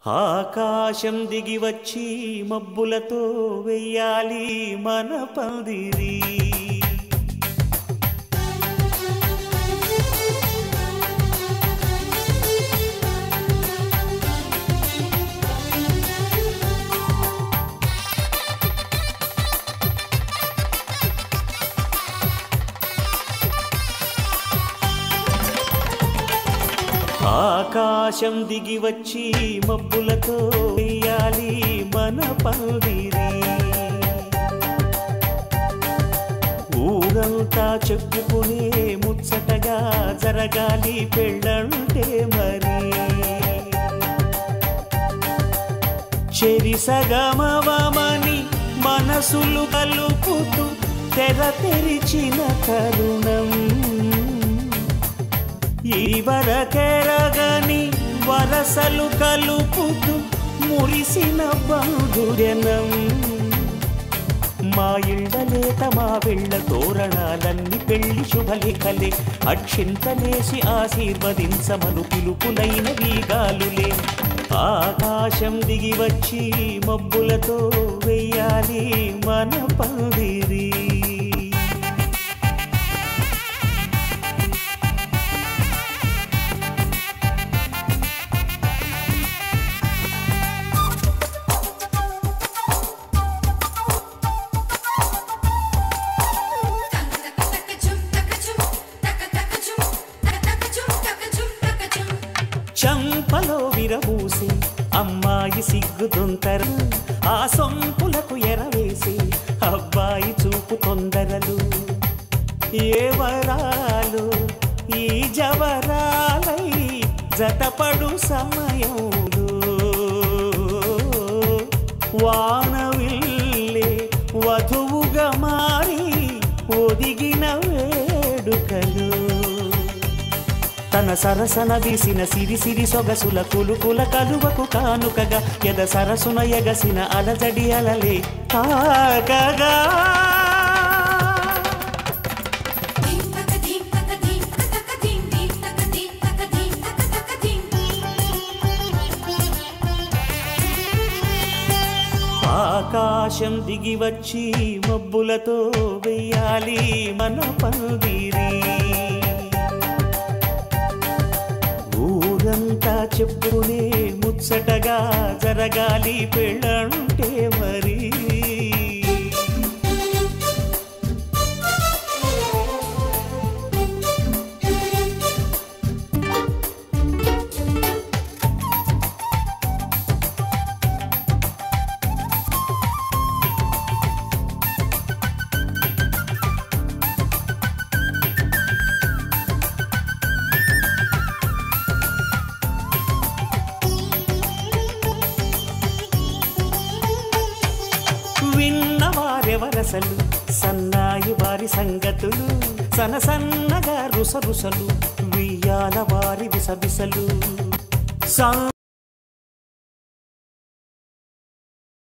ఆకాశం దిగి వచ్చి మబ్బులతో వెయ్యాలి మన పందిరి ఆకాశం దిగి వచ్చి మబ్బులతో వెయ్యాలి మన పందిరి ఊరంతా చెప్పుకునే ముచ్చటగా జరగాలి పెళ్ళంటే మరి చెరిసగమవమని మనసులు కలుపుతూ తెర తెరిచిన తరుణం ఈవరకెరగని వరసలు కలుపుతూ మురిసిన బంధుజనం మా ఇళ్ళలేత మా వెళ్ళ తోరణాలన్నీ పెళ్లి శుభలేఖలే అక్షింతలేసి ఆశీర్వదించమను పిలుపులైన వీగాలులే ఆకాశం దిగి వచ్చి మబ్బులతో వెయ్యాలి మన పందిరి చంపలో విరబూసి అమ్మాయి సిగ్గుదొంతరు ఆ సొంపులకు ఎరవేసి అబ్బాయి చూపు తొందరలు ఏ వరాలు ఈ జవరాలై జతపడు సమయంలో వానవిల్లే వధువుగా మారి ఒదిగిన వేడుకలు తన సరసన వీసిన సిరి సిరి సొగసుల కులుకుల కలువకు కానుకగా ఎద సరసున ఎగసిన అలజడి అలలే తాకగా ఆకాశం దిగి వచ్చి మబ్బులతో వెయ్యాలి మన పందిరి ఊరంతా చెప్పునే ముచ్చటగా జరగాలి పెళ్ళంటే మరి విన్నవారెవరసలు సన్నాయి వారి సంగతులు సన సన్నగా రుసరుసలు వియ్యాల వారి విసబిసలు సం